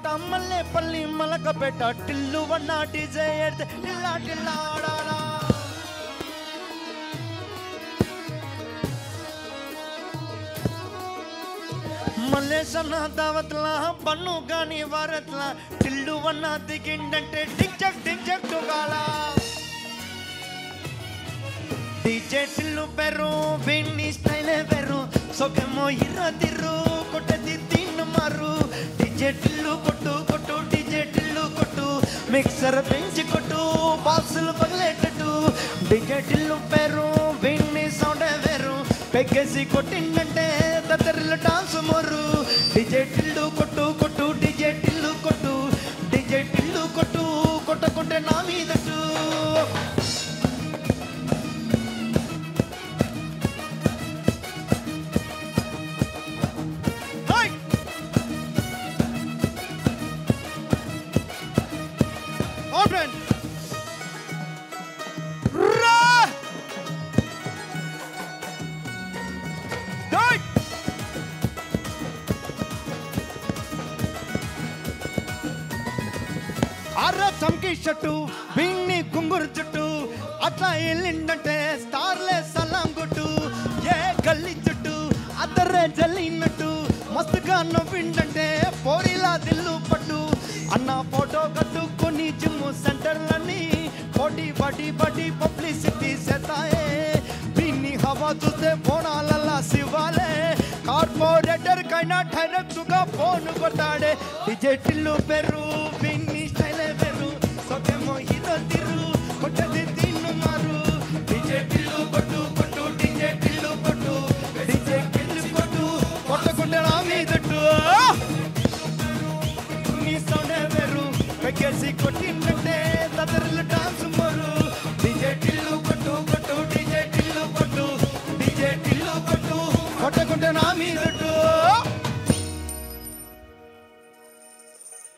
మల్లె పల్లి మలక పెట్ట టిల్లు వన్న డిజే ఎడితే టిల్లా టిల్లా ఆడాలా మల్లేసన్న దావత్ల పన్ను గాని వారత్ల టిల్లు వన్న దిగిండంటే టించక్ టించక్ టుగాలా ಡಿಜೆ ಟಿಲ್ಲು ಬೆರು ಬೆಣ್ಣಿ ಸ್ಟೈಲೆ ಬೆರು ಸೊಕೆಮೋ ಇರದಿರು ಕೊಟ್ಟದಿ ತಿನ್ನು ಮಾರು ಡಿಜೆ ಟಿಲ್ಲು ಕೊಟ್ಟು ಕೊಟ್ಟು ಡಿಜೆ ಟಿಲ್ಲು ಕೊಟ್ಟು ಮಿಕ್ಸರ್ ಬೆಂಚಿ ಕೊಟ್ಟು ಬಾಕ್ಸುలు పగలేటట్టు డిజే టిల్లు పేరు వెన్ని సౌండ్ వేరు పెగ్గేసి కొట్టిందంటే దద్దరిల్లు డాన్స్ మోరు డిజే టిల్లు కొట్టు కొట్టు డిజే టిల్లు కొట్టు డిజే టిల్లు కొట్టు కొట్టకుంటే నా మీదట్టు Hey! Open! Ra! Hey! అర్ర చమ్కి షట్టు Binny కుంగురు చుట్టూ అట్లా వెళ్ళిందంటే స్టార్లే సలాం కొట్టు ఏ గల్లీ చుట్టూ అద్దరే జల్లినట్టు మస్తుగా నవ్విందంటే పోరిలా దిల్లు పట్టు అన్న ఫోటో కట్టుకొని జిమ్ సెంటర్లన్నీ పోటీ బడి బడి పబ్లిసిటీ చేస్తాయే దీన్ని హవా చూస్తే బోనాలల్లా శివాలే కార్పొరేటర్ కైనా డైరెక్ట్ గా ఫోన్ కొట్టాడే డిజే టిల్లు పెరు బిన్ని స్టైలే పెరు సొకేమో ఇదో తిరు కొట్టది తిన్ను మారు డిజే టిల్లు కొట్టు కొట్టు డిజే టిల్లు కొట్టు డిజే టిల్లు కొట్టు కొట్టకుంటే నా మీదట్టు నీ సౌండే వేరు పెగ్గేసి కొట్టిందంటే తదరిల్లు డాన్స్ మోరు డిజే టిల్లు కొట్టు కొట్టు డిజే టిల్లు కొట్టు డిజే టిల్లు కొట్టు కొట్టకుంటే నా మీదట్టు